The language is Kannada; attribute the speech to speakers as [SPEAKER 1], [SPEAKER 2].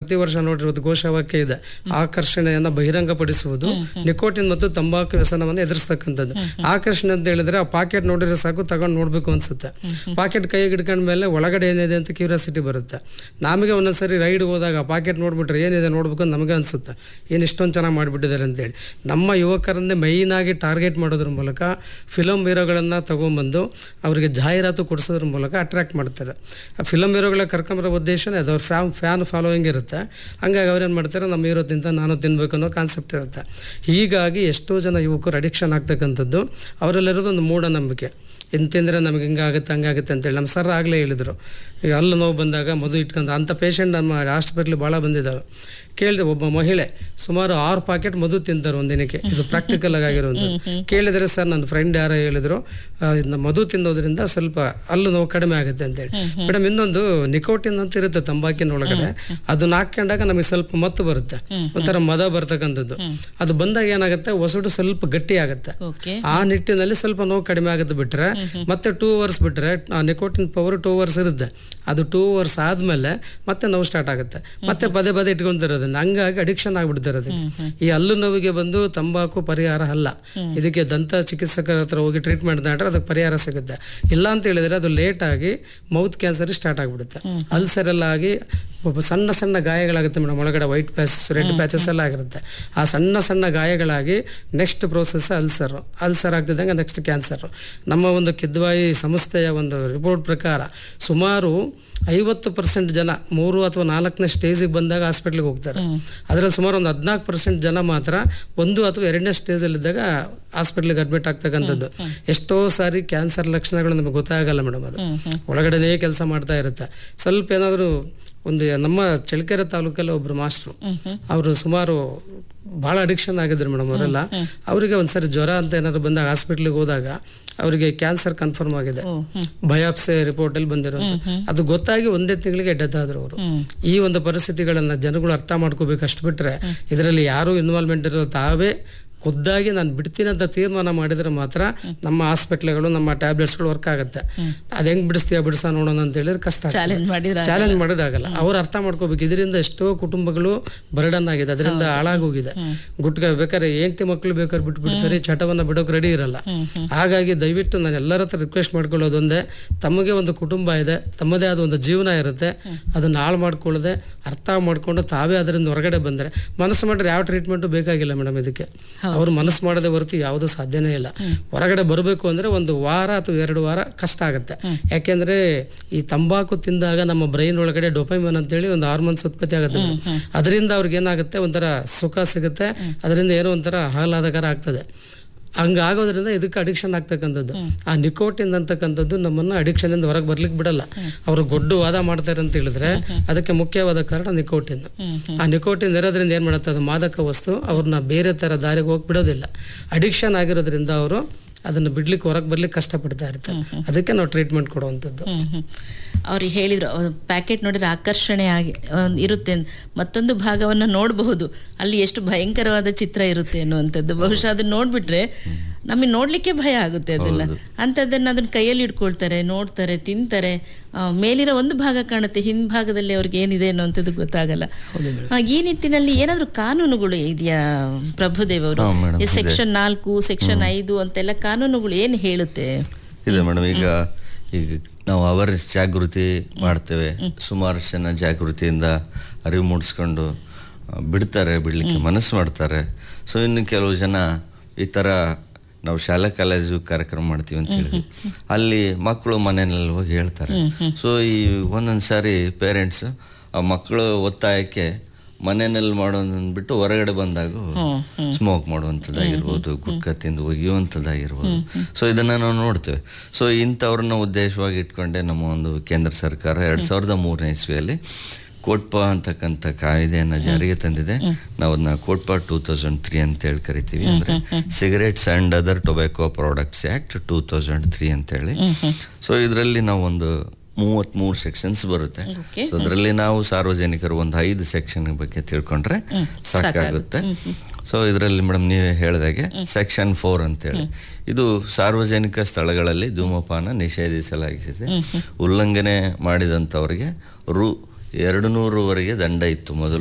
[SPEAKER 1] ಪ್ರತಿ ವರ್ಷ ನೋಡಿರೋದು ಘೋಷವಾಕ್ಯ ಇದೆ ಆಕರ್ಷಣೆಯನ್ನ ಬಹಿರಂಗಪಡಿಸುವುದು ನಿಕೋಟಿನ್ ಮತ್ತು ತಂಬಾಕು ವ್ಯಸನವನ್ನು ಎದುರಿಸ್ತಕ್ಕಂಥದ್ದು ಆಕರ್ಷಣೆ ಅಂತ ಹೇಳಿದ್ರೆ ಆ ಪಾಕೆಟ್ ನೋಡಿದ್ರೆ ಸಾಕು ತಗೊಂಡು ನೋಡ್ಬೇಕು ಅನ್ಸುತ್ತೆ ಪಾಕೆಟ್ ಕೈಗೆ ಹಿಡ್ಕೊಂಡ ಮೇಲೆ ಒಳಗಡೆ ಏನಿದೆ ಅಂತ ಕ್ಯೂರಿಯಾಸಿಟಿ ಬರುತ್ತೆ ನಮಗೆ ಒಂದೊಂದ್ಸರಿ ರೈಡ್ ಹೋದಾಗ ಪಾಕೆಟ್ ನೋಡ್ಬಿಟ್ರೆ ಏನಿದೆ ನೋಡ್ಬೇಕು ಅಂತ ನಮಗೆ ಅನ್ಸುತ್ತೆ ಏನು ಇಷ್ಟೊಂದು ಚೆನ್ನಾಗಿ ಮಾಡಿಬಿಟ್ಟಿದ್ದಾರೆ ಅಂತೇಳಿ ನಮ್ಮ ಯುವಕರನ್ನೇ ಮೈನ್ ಆಗಿ ಟಾರ್ಗೆಟ್ ಮಾಡೋದ್ರ ಮೂಲಕ ಫಿಲಮ್ ಹೀರೋಗಳನ್ನ ತಗೊಂಬಂದು ಅವರಿಗೆ ಜಾಹೀರಾತು ಕೊಡಿಸೋದ್ರ ಮೂಲಕ ಅಟ್ರಾಕ್ಟ್ ಮಾಡ್ತಾರೆ ಆ ಫಿಲಮ್ ಹೀರೋಗಳ ಕರ್ಕೊಂಬರೋ ಉದ್ದೇಶನೇ ಅದು ಅವ್ರ ಫ್ಯಾನ್ ಫ್ಯಾನ್ ಫಾಲೋಯಿಂಗ್ ಇರುತ್ತೆ ಹಂಗಾಗಿ ಅವ್ರೇನು ಮಾಡ್ತಾರೆ ನಮ್ಮ ಹೀರೋ ತಿಂತ ನಾನು ತಿನ್ಬೇಕು ಅನ್ನೋ ಕಾನ್ಸೆಪ್ಟ್ ಇರುತ್ತೆ ಹೀಗಾಗಿ ಎಷ್ಟೋ ಜನ ಯುವಕರು ಅಡಿಕ್ಷನ್ ಆಗ್ತಕ್ಕಂಥದ್ದು ಅವರಲ್ಲಿರೋದು ಒಂದು ಮೂಢನಂಬಿಕೆ ಎಂತೆಂದ್ರೆ ನಮಗೆ ಹಿಂಗಾಗುತ್ತೆ ಹಂಗಾಗುತ್ತೆ ಅಂತೇಳಿ ನಮ್ಮ ಸರ್ ಆಗಲೇ ಹೇಳಿದರು ಈಗ ಹಲ್ಲು ನೋವು ಬಂದಾಗ ಮಧು ಇಟ್ಕೊಂಡು ಅಂಥ ಪೇಷಂಟ್ ನಮ್ಮ ಹಾಸ್ಪಿಟ್ಲಿಗೆ ಭಾಳ ಬಂದಿದ್ದಾವೆ ಕೇಳಿದೆ ಒಬ್ಬ ಮಹಿಳೆ ಸುಮಾರು ಆರು ಪಾಕೆಟ್ ಮಧು ತಿಂತಾರೆ ಒಂದಿನಕ್ಕೆ ಇದು ಪ್ರಾಕ್ಟಿಕಲ್ ಆಗಿರುವಂಥದ್ದು ಕೇಳಿದರೆ ಸರ್ ನನ್ನ ಫ್ರೆಂಡ್ ಯಾರೋ ಹೇಳಿದ್ರು ಆ, ಇದ್ನ ಮಧು ತಿನ್ನೋದ್ರಿಂದ ಸ್ವಲ್ಪ ಹಲ್ಲು ನೋವು ಕಡಿಮೆ ಆಗುತ್ತೆ ಅಂತೇಳಿ ಮೇಡಮ್ ಇನ್ನೊಂದು ನಿಕೋಟಿನ್ ಅಂತ ಇರುತ್ತೆ ತಂಬಾಕಿನ ಒಳಗಡೆ ಅದನ್ನ ಹಾಕೊಂಡಾಗ ನಮಗೆ ಸ್ವಲ್ಪ ಮತ್ತು ಬರುತ್ತೆ ಒಂಥರ ಮದ ಬರ್ತಕ್ಕಂಥದ್ದು ಅದು ಬಂದಾಗ ಏನಾಗುತ್ತೆ ಹೊಸಡು ಸ್ವಲ್ಪ ಗಟ್ಟಿ ಆಗುತ್ತೆ
[SPEAKER 2] ಓಕೆ
[SPEAKER 1] ಆ ನಿಟ್ಟಿನಲ್ಲಿ ಸ್ವಲ್ಪ ನೋವು ಕಡಿಮೆ ಆಗುತ್ತೆ ಬಿಟ್ರೆ ಮತ್ತೆ ಟೂ ಅವರ್ಸ್ ಬಿಟ್ರೆ ಆ ನಿಕೋಟಿನ್ ಪವರ್ ಟೂ ಅವರ್ಸ್ ಇರುತ್ತೆ ಅದು ಟೂ ಅವರ್ಸ್ ಆದ್ಮೇಲೆ ಮತ್ತೆ ನೋವು ಸ್ಟಾರ್ಟ್ ಆಗುತ್ತೆ ಮತ್ತೆ ಪದೇ ಪದೇ ಇಟ್ಕೊಂತಿರೋದನ್ನ ಹಂಗಾಗಿ ಅಡಿಕ್ಷನ್ ಆಗ್ಬಿಡ್ತಾರೆ ಅದಕ್ಕೆ ಈ ಹಲ್ಲು ನೋವಿಗೆ ಬಂದು ತಂಬಾಕು ಪರಿಹಾರ ಅಲ್ಲ ಇದಕ್ಕೆ ದಂತ ಚಿಕಿತ್ಸಕರ ಹತ್ರ ಹೋಗಿ ಟ್ರೀಟ್ಮೆಂಟ್ ತಗೊಂಡ್ರೆ ಅದಕ್ಕೆ ಪರಿಹಾರ ಸಿಗುತ್ತೆ ಇಲ್ಲ ಅಂತ ಹೇಳಿದ್ರೆ ಅದು ಲೇಟ್ ಆಗಿ ಮೌತ್ ಕ್ಯಾನ್ಸರ್ ಸ್ಟಾರ್ಟ್ ಆಗ್ಬಿಡುತ್ತೆ ಅಲ್ಸರ್ ಎಲ್ಲ ಆಗಿ ಒಬ್ಬ ಸಣ್ಣ ಸಣ್ಣ ಗಾಯಗಳಾಗುತ್ತೆ ಮೇಡಮ್ ಒಳಗಡೆ ವೈಟ್ ಪ್ಯಾಚಸ್ ರೆಡ್ ಪ್ಯಾಚಸ್ ಎಲ್ಲ ಆಗಿರುತ್ತೆ ಆ ಸಣ್ಣ ಸಣ್ಣ ಗಾಯಗಳಾಗಿ ನೆಕ್ಸ್ಟ್ ಪ್ರೋಸೆಸ್ ಅಲ್ಸರ್ ಅಲ್ಸರ್ ಆಗ್ತಿದ್ದಂಗೆ ನೆಕ್ಸ್ಟ್ ಕ್ಯಾನ್ಸರ್ ನಮ್ಮ ಒಂದು ಕಿದ್ವಾಯಿ ಸಂಸ್ಥೆಯ ಒಂದು ರಿಪೋರ್ಟ್ ಪ್ರಕಾರ ಸುಮಾರು ಐವತ್ತು ಪರ್ಸೆಂಟ್ ಜನ ಮೂರು ಅಥವಾ ನಾಲ್ಕನೇ ಸ್ಟೇಜಿಗೆ ಬಂದಾಗ ಹಾಸ್ಪಿಟ್ಲಿಗೆ ಹೋಗ್ತಾರೆ ಅದರಲ್ಲಿ ಸುಮಾರು ಒಂದು ಹದಿನಾಲ್ಕು ಪರ್ಸೆಂಟ್ ಜನ ಮಾತ್ರ ಒಂದು ಅಥವಾ ಎರಡನೇ ಸ್ಟೇಜಲ್ಲಿದ್ದಾಗ ಹಾಸ್ಪಿಟ್ಲಿಗೆ ಅಡ್ಮಿಟ್ ಆಗ್ತಕ್ಕಂಥದ್ದು ಎಷ್ಟೋ ಸಾರಿ ಕ್ಯಾನ್ಸರ್ ಲಕ್ಷಣಗಳು ನಮಗೆ ಗೊತ್ತಾಗಲ್ಲ ಮೇಡಮ್ ಅದು ಒಳಗಡೆನೇ ಕೆಲಸ ಮಾಡ್ತಾ ಇರುತ್ತೆ ಸ್ವಲ್ಪ ಏನಾದರೂ ಒಂದು ನಮ್ಮ ಚಳ್ಳಕೆರೆ ತಾಲೂಕಲ್ಲಿ ಒಬ್ರು ಮಾಸ್ಟ್ರು ಅವರು ಸುಮಾರು ಬಹಳ ಅಡಿಕ್ಷನ್ ಆಗಿದ್ರು ಮೇಡಮ್ ಅವರೆಲ್ಲ ಅವರಿಗೆ ಒಂದ್ಸರಿ ಜ್ವರ ಅಂತ ಏನಾದ್ರು ಬಂದಾಗ ಹಾಸ್ಪಿಟ್ಲಿಗೆ ಹೋದಾಗ ಅವರಿಗೆ ಕ್ಯಾನ್ಸರ್ ಕನ್ಫರ್ಮ್ ಆಗಿದೆ ಬಯಾಪ್ಸಿ ರಿಪೋರ್ಟ್ ಅಲ್ಲಿ ಬಂದಿರೋದು ಅದು ಗೊತ್ತಾಗಿ ಒಂದೇ ತಿಂಗಳಿಗೆ ಡೆತ್ ಆದ್ರು ಅವರು ಈ ಒಂದು ಪರಿಸ್ಥಿತಿಗಳನ್ನ ಜನಗಳು ಅರ್ಥ ಮಾಡ್ಕೋಬೇಕು ಅಷ್ಟು ಬಿಟ್ರೆ ಇದರಲ್ಲಿ ಯಾರು ಇನ್ವಾಲ್ವ್ಮೆಂಟ್ ಇರೋದು ತಾವೇ ಖುದ್ದಾಗಿ ನಾನು ಬಿಡ್ತೀನಿ ಅಂತ ತೀರ್ಮಾನ ಮಾಡಿದ್ರೆ ಮಾತ್ರ ನಮ್ಮ ಹಾಸ್ಪಿಟ್ಲ್ಗಳು ನಮ್ಮ ಟ್ಯಾಬ್ಲೆಟ್ಸ್ಗಳು ವರ್ಕ್ ಆಗುತ್ತೆ ಅದ್ ಹೆಂಗ್ ಬಿಡಿಸ್ತೀಯ ಬಿಡಿಸ ನೋಡೋಣ ಅಂತ ಹೇಳಿದ್ರೆ ಕಷ್ಟ
[SPEAKER 2] ಚಾಲೆಂಜ್ ಮಾಡಿದ್ರೆ
[SPEAKER 1] ಚಾಲೆಂಜ್ ಮಾಡೋದಾಗಲ್ಲ ಅವ್ರು ಅರ್ಥ ಮಾಡ್ಕೋಬೇಕು ಇದರಿಂದ ಎಷ್ಟೋ ಕುಟುಂಬಗಳು ಬರ್ಡನ್ ಆಗಿದೆ ಅದರಿಂದ ಹಾಳಾಗೋಗಿದೆ ಗುಟ್ಕ ಬೇಕಾದ್ರೆ ಹೆಂಡತಿ ಮಕ್ಳು ಬೇಕಾದ್ರೆ ಬಿಟ್ಟು ಬಿಡ್ತಾರೆ ಚಟವನ್ನ ಬಿಡೋಕೆ ರೆಡಿ ಇರಲ್ಲ ಹಾಗಾಗಿ ದಯವಿಟ್ಟು ನಾನು ಎಲ್ಲರ ಹತ್ರ ರಿಕ್ವೆಸ್ಟ್ ಮಾಡ್ಕೊಳ್ಳೋದೊಂದೇ ತಮಗೆ ಒಂದು ಕುಟುಂಬ ಇದೆ ತಮ್ಮದೇ ಆದ ಒಂದು ಜೀವನ ಇರುತ್ತೆ ಅದನ್ನ ಹಾಳು ಮಾಡ್ಕೊಳ್ಳದೆ ಅರ್ಥ ಮಾಡ್ಕೊಂಡು ತಾವೇ ಅದರಿಂದ ಹೊರಗಡೆ ಬಂದರೆ ಮನಸ್ಸು ಮಾಡ್ರೆ ಯಾವ ಟ್ರೀಟ್ಮೆಂಟು ಬೇಕಾಗಿಲ್ಲ ಮೇಡಮ್ ಇದಕ್ಕೆ ಅವ್ರು ಮನಸ್ಸು ಮಾಡದೆ ಹೊರತು ಯಾವುದು ಸಾಧ್ಯನೇ ಇಲ್ಲ ಹೊರಗಡೆ ಬರಬೇಕು ಅಂದ್ರೆ ಒಂದು ವಾರ ಅಥವಾ ಎರಡು ವಾರ ಕಷ್ಟ ಆಗುತ್ತೆ ಯಾಕೆಂದ್ರೆ ಈ ತಂಬಾಕು ತಿಂದಾಗ ನಮ್ಮ ಬ್ರೈನ್ ಒಳಗಡೆ ಡೊಪೈಮನ್ ಅಂತೇಳಿ ಒಂದು ಹಾರ್ಮೋನ್ಸ್ ಉತ್ಪತ್ತಿ ಆಗುತ್ತೆ ಅದರಿಂದ ಅವ್ರಿಗೆ ಏನಾಗುತ್ತೆ ಒಂಥರ ಸುಖ ಸಿಗುತ್ತೆ ಅದರಿಂದ ಏನೋ ಒಂಥರ ಆಹ್ಲಾದಕರ ಆಗ್ತದೆ ಹಂಗಾಗೋದ್ರಿಂದ ಇದಕ್ಕೆ ಅಡಿಕ್ಷನ್ ಆಗ್ತಕ್ಕಂಥದ್ದು ಆ ನಿಕೋಟಿನ್ ಅಂತಕ್ಕಂಥದ್ದು ನಮ್ಮನ್ನ ಅಡಿಕ್ಷನ್ ಇಂದ ಹೊರಗೆ ಬರ್ಲಿಕ್ಕೆ ಬಿಡಲ್ಲ ಅವರು ಗೊಡ್ಡು ವಾದ ಮಾಡ್ತಾರೆ ಅಂತ ಹೇಳಿದ್ರೆ ಅದಕ್ಕೆ ಮುಖ್ಯವಾದ ಕಾರಣ ನಿಕೋಟಿನ್ ಆ ನಿಕೋಟಿನ್ ಇರೋದ್ರಿಂದ ಏನ್ ಮಾಡುತ್ತೆ ಅದು ಮಾದಕ ವಸ್ತು ಅವ್ರನ್ನ ಬೇರೆ ತರ ದಾರಿಗೆ ಹೋಗಿ ಬಿಡೋದಿಲ್ಲ ಅಡಿಕ್ಷನ್ ಆಗಿರೋದ್ರಿಂದ ಅವರು ಅದನ್ನ ಬಿಡ್ಲಿಕ್ಕೆ ಹೊರಗೆ ಬರ್ಲಿಕ್ಕೆ ಕಷ್ಟಪಡ್ತಾ ಇರ್ತಾರೆ ಅದಕ್ಕೆ ನಾವು ಟ್ರೀಟ್ಮೆಂಟ್ ಕೊಡುವಂಥದ್ದು
[SPEAKER 2] ಅವ್ರಿಗೆ ಹೇಳಿದ್ರು ಪ್ಯಾಕೆಟ್ ನೋಡಿದ್ರೆ ಆಕರ್ಷಣೆ ಆಗಿ ಒಂದ್ ಇರುತ್ತೆ ಅಂತ. ಮತ್ತೊಂದು ಭಾಗವನ್ನ ನೋಡಬಹುದು ಅಲ್ಲಿ ಎಷ್ಟು ಭಯಂಕರವಾದ ಚಿತ್ರ ಇರುತ್ತೆ ಅನ್ನುವಂಥದ್ದು ಬಹುಶಃ ಅದನ್ನ ನೋಡ್ಬಿಟ್ರೆ ನಮಗೆ ನೋಡ್ಲಿಕ್ಕೆ ಭಯ ಆಗುತ್ತೆ ಅದನ್ನ ಅಂಥದ್ದನ್ನ ಅದನ್ನ ಕೈಯಲ್ಲಿ ಇಟ್ಕೊಳ್ತಾರೆ ನೋಡ್ತಾರೆ ತಿಂತಾರೆ ಆ, ಮೇಲಿರೋ ಒಂದು ಭಾಗ ಕಾಣುತ್ತೆ ಹಿಂಭಾಗದಲ್ಲಿ ಅವ್ರಿಗೆ ಏನಿದೆ ಅನ್ನುವಂಥದ್ದು ಗೊತ್ತಾಗಲ್ಲ ಆ, ಈ ನಿಟ್ಟಿನಲ್ಲಿ ಏನಾದ್ರೂ ಕಾನೂನುಗಳು ಇದೆಯಾ ಪ್ರಭುದೇವ್ ಅವರು
[SPEAKER 3] ಹಾ, madam, ಇದೆ.
[SPEAKER 2] ಸೆಕ್ಷನ್ ನಾಲ್ಕು ಸೆಕ್ಷನ್ ಐದು ಅಂತೆಲ್ಲ ಕಾನೂನುಗಳು ಏನು ಹೇಳುತ್ತೆ
[SPEAKER 3] ಇದೆ ಮೇಡಮ್ ಈಗ ಈಗ ನಾವು ಅವೇರ್ನೆಸ್ ಜಾಗೃತಿ ಮಾಡ್ತೇವೆ ಸುಮಾರು ಜನ ಜಾಗೃತಿಯಿಂದ ಅರಿವು ಮೂಡಿಸ್ಕೊಂಡು ಆ, ಬಿಡ್ತಾರೆ ಬಿಡ್ಲಿಕ್ಕೆ ಮನಸ್ಸು ಮಾಡ್ತಾರೆ ಸೊ ಇನ್ನು ಕೆಲವು ಜನ ಈ ಥರ ನಾವು ಶಾಲಾ ಕಾಲೇಜು ಕಾರ್ಯಕ್ರಮ ಮಾಡ್ತೀವಿ ಅಂತ ಹೇಳಿ ಅಲ್ಲಿ ಮಕ್ಕಳು ಮನೆಯಲ್ಲಿ ಹೋಗಿ ಹೇಳ್ತಾರೆ ಸೊ ಈ ಒಂದೊಂದು ಸಾರಿ ಪೇರೆಂಟ್ಸ್ ಆ ಮಕ್ಕಳು ಒತ್ತಾಯಕ್ಕೆ ಮನೆಯಲ್ಲಿ ಮಾಡೋದನ್ನ ಬಿಟ್ಟು ಹೊರಗಡೆ ಬಂದಾಗ ಸ್ಮೋಕ್ ಮಾಡುವಂಥದ್ದಾಗಿರ್ಬೋದು ಗುಟ್ಕಾ ತಿಂದು ಒಗೆಯುವಂಥದ್ದಾಗಿರ್ಬೋದು ಸೊ ಇದನ್ನ ನಾವು ನೋಡ್ತೇವೆ ಸೊ ಇಂಥವ್ರನ್ನ ಉದ್ದೇಶವಾಗಿ ಇಟ್ಕೊಂಡೆ ನಮ್ಮ ಒಂದು ಕೇಂದ್ರ ಸರ್ಕಾರ ಎರಡ್ ಸಾವಿರದ ಮೂರನೇ ಇಸ್ವಿಯಲ್ಲಿ ಕೋಟ್ಪ ಅಂತಕ್ಕಂಥ ಕಾಯ್ದೆಯನ್ನ ಜಾರಿಗೆ ತಂದಿದೆ ನಾವು ಅದನ್ನ ಕೋಟ್ಪ ಟೂ ತೌಸಂಡ್ ತ್ರೀ ಅಂತ ಹೇಳಿ ಕರಿತೀವಿ ಅಂದ್ರೆ cigarettes and other tobacco products act two thousand three ಅಂತೇಳಿ ಸೊ ಇದರಲ್ಲಿ ನಾವು ಒಂದು ಮೂವತ್ಮೂರು ಸೆಕ್ಷನ್ಸ್ ಬರುತ್ತೆ
[SPEAKER 2] Okay.
[SPEAKER 3] ಸೊ ಅದರಲ್ಲಿ ನಾವು ಸಾರ್ವಜನಿಕರು ಒಂದು ಐದು ಸೆಕ್ಷನ್ ಬಗ್ಗೆ ತಿಳ್ಕೊಂಡ್ರೆ ಸಾಕಾಗುತ್ತೆ ಸೊ ಇದರಲ್ಲಿ ಮೇಡಮ್ ನೀವೇ ಹೇಳಿದಾಗೆ ಸೆಕ್ಷನ್ ಫೋರ್ ಅಂತೇಳಿ ಇದು ಸಾರ್ವಜನಿಕ ಸ್ಥಳಗಳಲ್ಲಿ ಧೂಮಪಾನ ನಿಷೇಧಿಸಲಾಗಿದೆ ಉಲ್ಲಂಘನೆ ಮಾಡಿದಂಥವರಿಗೆ ರು ಎರಡು ನೂರುವರೆಗೆ ದಂಡ ಇತ್ತು ಮೊದಲು